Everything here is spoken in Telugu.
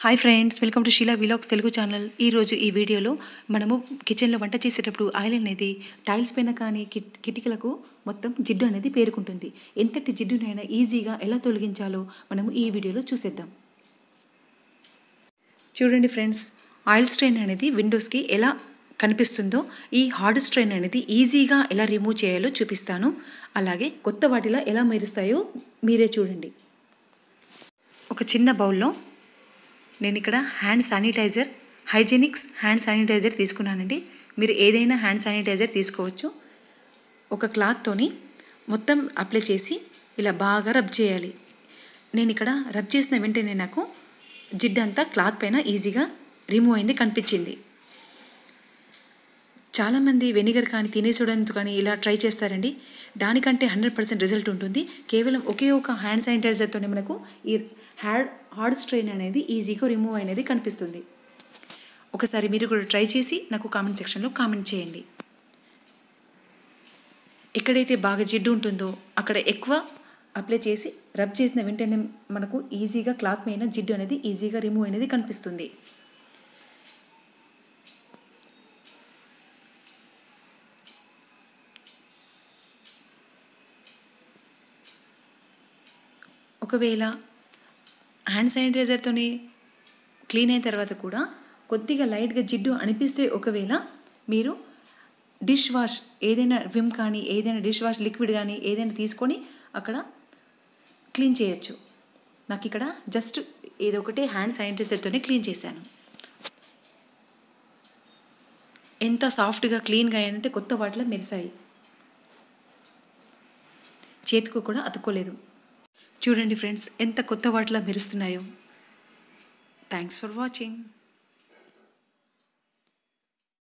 hi friends welcome to Sheela vlogs Telugu channel ఈరోజు ఈ వీడియోలో మనము కిచెన్లో వంట చేసేటప్పుడు ఆయిల్ అనేది టైల్స్ పైన కానీ కిట్ కిటికలకు మొత్తం జిడ్డు అనేది పేరుకుంటుంది ఎంతటి జిడ్డునైనా ఈజీగా ఎలా తొలగించాలో మనము ఈ వీడియోలో చూసేద్దాం చూడండి ఫ్రెండ్స్ ఆయిల్ స్ట్రెయిన్ అనేది విండోస్కి ఎలా కనిపిస్తుందో ఈ హార్డ్ స్ట్రెయిన్ అనేది ఈజీగా ఎలా రిమూవ్ చేయాలో చూపిస్తాను అలాగే కొత్త వాటిలా ఎలా మెరుస్తాయో మీరే చూడండి ఒక చిన్న బౌల్లో నేను ఇక్కడ hand sanitiser Hygienix hand sanitiser తీసుకున్నానండి మీరు ఏదైనా హ్యాండ్ శానిటైజర్ తీసుకోవచ్చు ఒక క్లాత్తోని మొత్తం అప్లై చేసి ఇలా బాగా రబ్ చేయాలి నేను ఇక్కడ రబ్ చేసిన వెంటనే నాకు జిడ్డు అంతా క్లాత్ పైన ఈజీగా రిమూవ్ అయింది కనిపించింది చాలామంది వెనిగర్ కానీ తినేసోడంతో కానీ ఇలా ట్రై చేస్తారండి దానికంటే హండ్రెడ్ పర్సెంట్ రిజల్ట్ ఉంటుంది కేవలం ఒకే ఒక హ్యాండ్ శానిటైజర్తోనే మనకు ఈ హ్యాడ్ హార్డ్ స్ట్రెయిన్ అనేది ఈజీగా రిమూవ్ అనేది కనిపిస్తుంది ఒకసారి మీరు కూడా ట్రై చేసి నాకు కామెంట్ సెక్షన్లో కామెంట్ చేయండి ఎక్కడైతే బాగా జిడ్డు ఉంటుందో అక్కడ ఎక్కువ అప్లై చేసి రబ్ చేసిన వెంటనే మనకు ఈజీగా క్లాత్ పైన జిడ్డు అనేది ఈజీగా రిమూవ్ అనేది కనిపిస్తుంది ఒకవేళ హ్యాండ్ శానిటైజర్తోని క్లీన్ అయిన తర్వాత కూడా కొద్దిగా లైట్గా జిడ్డు అనిపిస్తే ఒకవేళ మీరు డిష్ వాష్ ఏదైనా విమ్ కానీ ఏదైనా డిష్ వాష్ లిక్విడ్ కానీ ఏదైనా తీసుకొని అక్కడ క్లీన్ చేయొచ్చు నాకు ఇక్కడ జస్ట్ ఏదో ఒకటి హ్యాండ్ శానిటైజర్తోనే క్లీన్ చేశాను ఎంత సాఫ్ట్గా క్లీన్గా అయ్యానంటే కొత్త వాటిలో మెరిసాయి చేతికి కూడా అతుక్కోలేదు చూడండి ఫ్రెండ్స్ ఎంత కొత్త వాటిలా మెరుస్తున్నాయో థ్యాంక్స్ ఫర్ వాచింగ్